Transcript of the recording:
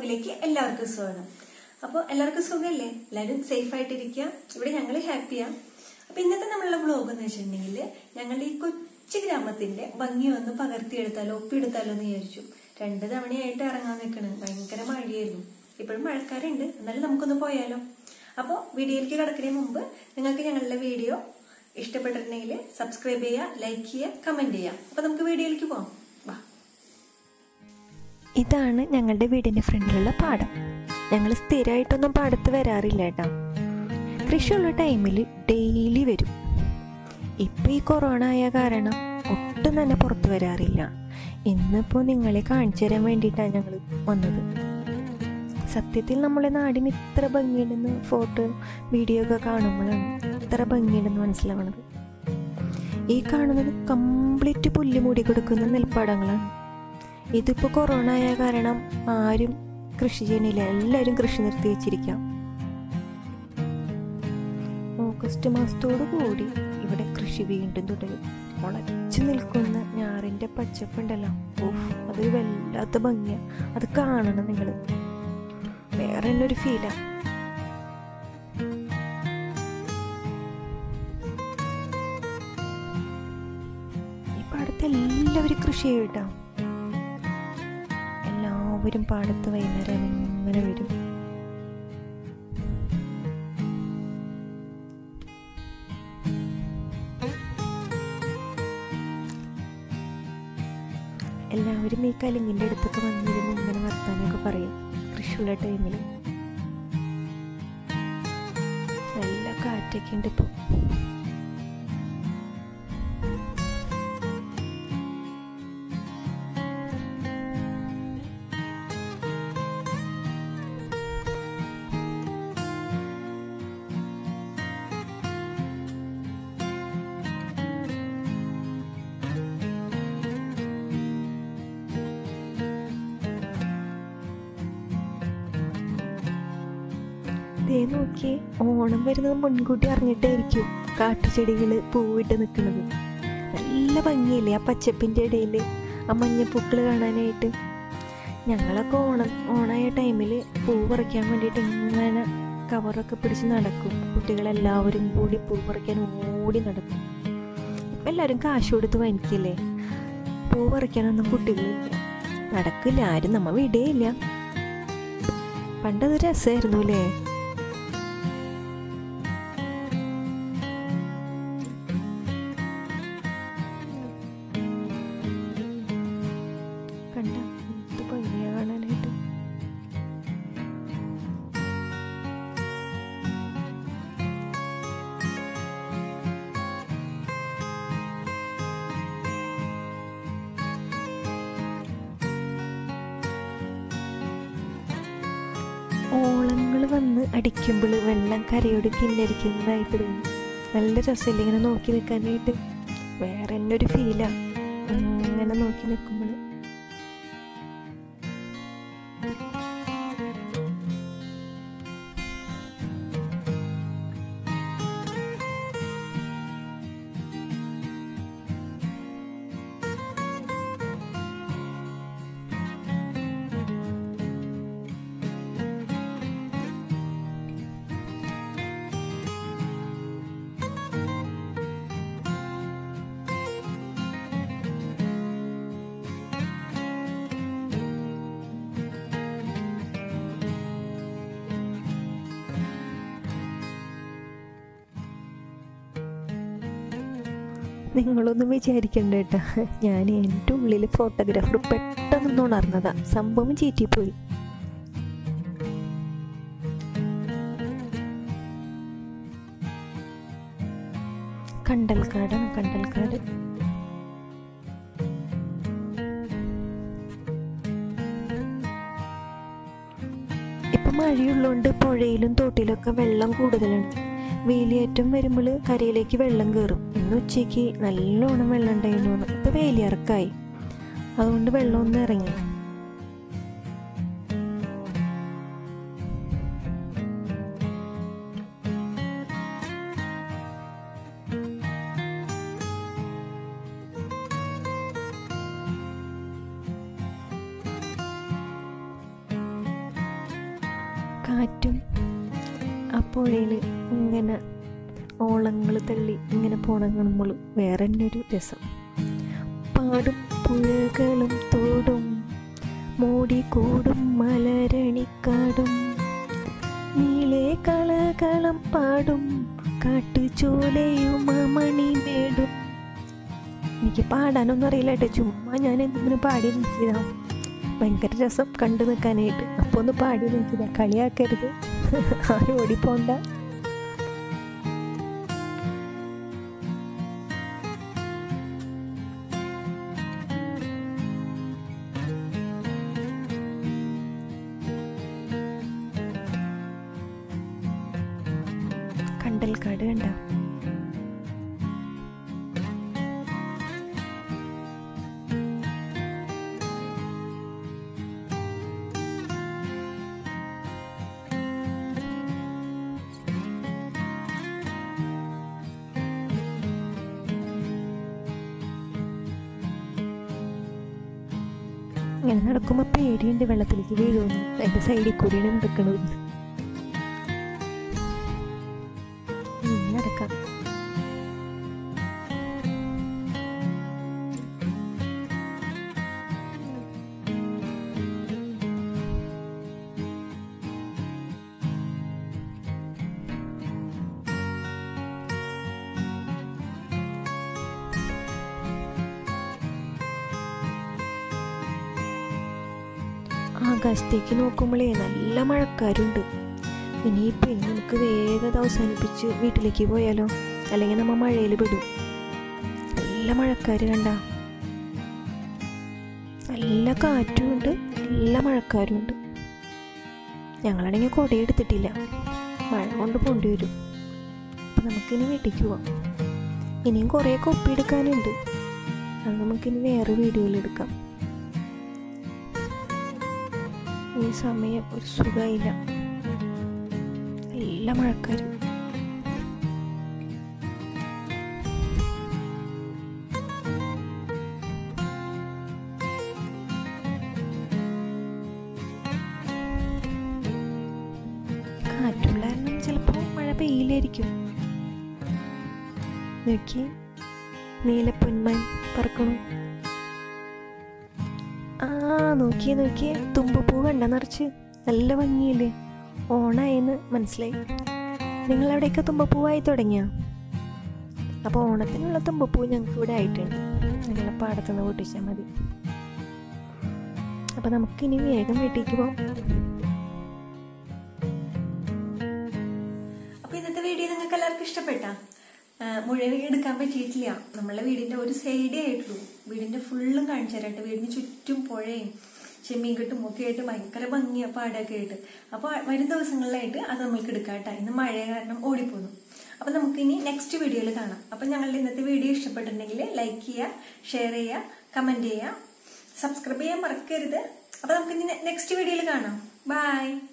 വ്ളോഗിലേക്ക് എല്ലാവർക്കും സ്വാഗതം അപ്പോൾ എല്ലാവർക്കും സുഖമല്ലേ എല്ലാവരും സേഫ് ആയിട്ടിരിക്കുക ഇവിടെ ഞങ്ങൾ ഹാപ്പിയാ അപ്പൊ ഇന്നത്തെ നമ്മളുടെ വ്ളോഗ് എന്ന് വെച്ചിട്ടുണ്ടെങ്കിൽ ഞങ്ങളുടെ ഈ കൊച്ചു ഗ്രാമത്തിന്റെ ഭംഗി ഒന്ന് പകർത്തിയെടുത്താലോ ഒപ്പിയെടുത്താലോ എന്ന് വിചാരിച്ചു രണ്ട് തവണയായിട്ട് ഇറങ്ങാൻ നിൽക്കണ് ഭയങ്കര മഴയായിരുന്നു ഇപ്പോഴും മഴക്കാരുണ്ട് എന്നാലും നമുക്കൊന്ന് പോയാലോ അപ്പോൾ വീഡിയോയിലേക്ക് കിടക്കുന്നതിന് മുമ്പ് നിങ്ങൾക്ക് ഞങ്ങളുടെ വീഡിയോ ഇഷ്ടപ്പെട്ടിട്ടുണ്ടെങ്കിൽ സബ്സ്ക്രൈബ് ചെയ്യുക ലൈക്ക് ചെയ്യുക കമന്റ് ചെയ്യുക അപ്പൊ നമുക്ക് വീഡിയോയിലേക്ക് പോകാം വാ ഇതാണ് ഞങ്ങളുടെ വീടിൻ്റെ ഫ്രണ്ടിലുള്ള പാടം ഞങ്ങൾ സ്ഥിരമായിട്ടൊന്നും പാടത്ത് വരാറില്ല കേട്ടോ കൃഷിയുള്ള ടൈമിൽ ഡെയിലി വരും ഇപ്പം ഈ കൊറോണ ആയ കാരണം ഒട്ടും തന്നെ പുറത്ത് വരാറില്ല ഇന്നിപ്പോൾ നിങ്ങളെ കാണിച്ചു തരാൻ വേണ്ടിയിട്ടാണ് ഞങ്ങൾ വന്നത് സത്യത്തിൽ നമ്മുടെ നാടിന് ഇത്ര ഭംഗിയുണ്ടെന്ന് ഫോട്ടോ വീഡിയോ ഒക്കെ കാണുമ്പോഴാണ് ഇത്ര ഭംഗിയുണ്ടെന്ന് മനസ്സിലാവണത് ഈ കാണുന്നത് കംപ്ലീറ്റ് പുല്ല് മൂടി കൊടുക്കുന്ന നെൽപ്പാടങ്ങളാണ് ഇതിപ്പോൾ കൊറോണ ആയ കാരണം ആരും കൃഷി ചെയ്യണില്ല എല്ലാവരും കൃഷി നിർത്തി വെച്ചിരിക്കാം ഓഗസ്റ്റ് മാസത്തോടു കൂടി ഇവിടെ കൃഷി വീണ്ടും തുടരും മുളച്ചു നിൽക്കുന്ന ഞാറിൻ്റെ പച്ചപ്പുണ്ടല്ലോ ഓഹ് അതൊരു വല്ലാത്ത ഭംഗിയാണ് അത് കാണണം നിങ്ങൾ വേറെ തന്നെ ഒരു ഫീലാണ് ഈ പാടത്ത് എല്ലാവരും കൃഷി ചെയ്യും കേട്ടോ എല്ലാവരും പാടത്ത് വൈകുന്നേരം ഇങ്ങനെ വരും എല്ലാവരും ഈ കലിങ്ങിൻ്റെ അടുത്തൊക്കെ വന്നിരുന്ന് ഇങ്ങനെ വർത്താനൊക്കെ പറയും കൃഷിയുള്ള ടൈമിൽ നല്ല കാറ്റൊക്കെ ഉണ്ട് ഇപ്പോൾ ദേ നോക്കിയേ ഓണം വരുന്നത് മുൻകൂട്ടി അറിഞ്ഞിട്ടായിരിക്കും കാട്ടുചെടികൾ പൂവിട്ട് നിൽക്കുന്നത് നല്ല ഭംഗിയില്ലേ ആ പച്ചപ്പിൻ്റെ ഇടയിൽ ആ മഞ്ഞപ്പൂക്കൾ കാണാനായിട്ട് ഞങ്ങളൊക്കെ ഓണം ഓണായ ടൈമിൽ പൂ പറിക്കാൻ വേണ്ടിയിട്ട് ഇങ്ങനെ കവറൊക്കെ പിടിച്ച് നടക്കും കുട്ടികളെല്ലാവരും കൂടി പൂ പറിക്കാൻ ഓടി നടക്കും ഇപ്പം എല്ലാവരും കാശ് കൊടുത്ത് വാങ്ങിക്കില്ലേ പൂ പറിക്കാനൊന്നും കുട്ടികളില്ല നടക്കില്ല ആരും നമ്മ വിടേയില്ല പണ്ടത് രസമായിരുന്നു അല്ലേ കണ്ട എന്ത് ഭംഗിയാ കാണാനായിട്ട് ഓളങ്ങൾ വന്ന് അടിക്കുമ്പോൾ വെള്ളം കരയോട് കിന്നരിക്കുന്നതായിട്ട് തോന്നും നല്ല രസമില്ല ഇങ്ങനെ നോക്കി നിൽക്കാനായിട്ട് വേറെ തന്നെ ഒരു ഫീലാണ് ഇങ്ങനെ നോക്കി നിൽക്കുമ്പോൾ നിങ്ങളൊന്നും വിചാരിക്കണ്ട കേട്ടോ ഞാൻ എൻ്റെ ഉള്ളിൽ ഫോട്ടോഗ്രാഫർ പെട്ടെന്ന് ഉണർന്നതാ സംഭവം ചീറ്റിപ്പോയി കണ്ടൽക്കാടാണ് കണ്ടൽക്കാട് ഇപ്പൊ മഴയുള്ളതുകൊണ്ട് പുഴയിലും തോട്ടിലൊക്കെ വെള്ളം കൂടുതലാണ് വേലിയേറ്റം വരുമ്പോൾ കരയിലേക്ക് വെള്ളം കയറും ഇന്ന് ഉച്ചയ്ക്ക് നല്ലോണം വെള്ളം ഉണ്ടായിരുന്നു ഇപ്പൊ വേലിയിറക്കായി അതുകൊണ്ട് വെള്ളം ഒന്ന് ഇറങ്ങി കാറ്റും ആ പുഴയിൽ ഇങ്ങനെ ഓളങ്ങൾ തള്ളി ഇങ്ങനെ പോണ കാണുമ്പോൾ വേറെ തന്നെ ഒരു രസം പാടും പുഴകളും തോടും മൂടിക്കൂടും മലരണിക്കാടും നീളെ കളകളം പാടും കാട്ടുചോലയും മണിമേടും എനിക്ക് പാടാനൊന്നും അറിയില്ല കേട്ടോ ചുമ്മാ ഞാൻ എന്തെങ്കിലും പാടി നിൽക്കിയതാ ഭയങ്കര രസം കണ്ടു നിൽക്കാനായിട്ട് അപ്പോൾ ഒന്ന് പാടി നിൽക്കില്ല കളിയാക്കരുത് ആരും ഓടിപ്പോണ്ട കണ്ടൽക്കാട് കണ്ട ഇങ്ങനെ നടക്കുമ്പോൾ പേടിയുണ്ട് വെള്ളത്തിലേക്ക് വീഴുമെന്ന് അതിൻ്റെ സൈഡിൽ കൂടിയാണ് നിൽക്കണത് ഉം, നടക്കാം ആകാശത്തേക്ക് നോക്കുമ്പോഴേ നല്ല മഴക്കാരുണ്ട് ഇനിയിപ്പോൾ നമുക്ക് വേഗത അവസാനിപ്പിച്ച് വീട്ടിലേക്ക് പോയാലോ അല്ലെങ്കിൽ നമ്മ മഴയിൽ പെടും നല്ല മഴക്കാര് കണ്ട നല്ല കാറ്റുമുണ്ട് നല്ല മഴക്കാരുമുണ്ട് ഞങ്ങളാണെങ്കിൽ കൊട എടുത്തിട്ടില്ല മഴ കൊണ്ട് പോണ്ടി വരും അപ്പം നമുക്കിനി വീട്ടിലേക്ക് പോവാം ഇനിയും കുറേ കൊപ്പിയെടുക്കാനുണ്ട് അത് നമുക്കിനി വേറെ വീഡിയോയിൽ എടുക്കാം ഈ സമയം ഒരു സുഖമില്ല നല്ല മഴക്കാർ കാറ്റുള്ള കാരണം ചിലപ്പോൾ മഴ പെയ്യില്ലായിരിക്കും നോക്കി നീലപ്പൊന്മാൻ പറക്കണു ആ നോക്കിയേ നോക്കിയേ തുമ്പപ്പൂ കണ്ട നിറച്ച് നല്ല ഭംഗിയില്ലേ ഓണായെന്ന് മനസ്സിലായി നിങ്ങളവിടെയൊക്കെ തുമ്പപ്പൂവായി തുടങ്ങിയ അപ്പോൾ ഓണത്തിനുള്ള തുമ്പപ്പൂ ഞങ്ങൾക്ക് ഇവിടെ ആയിട്ടുണ്ട് നിങ്ങളെ പാടത്തുനിന്ന് പൊട്ടിച്ചാൽ മതി അപ്പോൾ നമുക്കിനി വേഗം വീട്ടിലേക്ക് പോകാം അപ്പൊ ഇന്നത്തെ വീഡിയോ നിങ്ങൾക്ക് എല്ലാവർക്കും ഇഷ്ടപ്പെട്ടാ മുഴുവൻ എടുക്കാൻ പറ്റിയിട്ടില്ല നമ്മളെ വീടിന്റെ ഒരു സൈഡേ ആയിട്ടുള്ളൂ വീടിന്റെ ഫുള്ളും കാണിച്ചു തരാട്ടെ വീടിന് ചുറ്റും പുഴയും ചെമ്മീൻ കെട്ടും ഒക്കെ ആയിട്ട് ഭയങ്കര ഭംഗിയ പാടൊക്കെ ആയിട്ട് അപ്പൊ വരും ദിവസങ്ങളിലായിട്ട് അത് നമ്മൾക്ക് എടുക്കാട്ടെ ഇന്ന് മഴ കാരണം ഓടിപ്പോന്നു അപ്പൊ നമുക്കിനി നെക്സ്റ്റ് വീഡിയോയിൽ കാണാം അപ്പൊ ഞങ്ങളുടെ ഇന്നത്തെ വീഡിയോ ഇഷ്ടപ്പെട്ടിട്ടുണ്ടെങ്കിൽ ലൈക്ക് ചെയ്യുക ഷെയർ ചെയ്യുക കമന്റ് ചെയ്യുക സബ്സ്ക്രൈബ് ചെയ്യാൻ മറക്കരുത് അപ്പൊ നമുക്കിനി നെക്സ്റ്റ് വീഡിയോയിൽ കാണാം ബൈ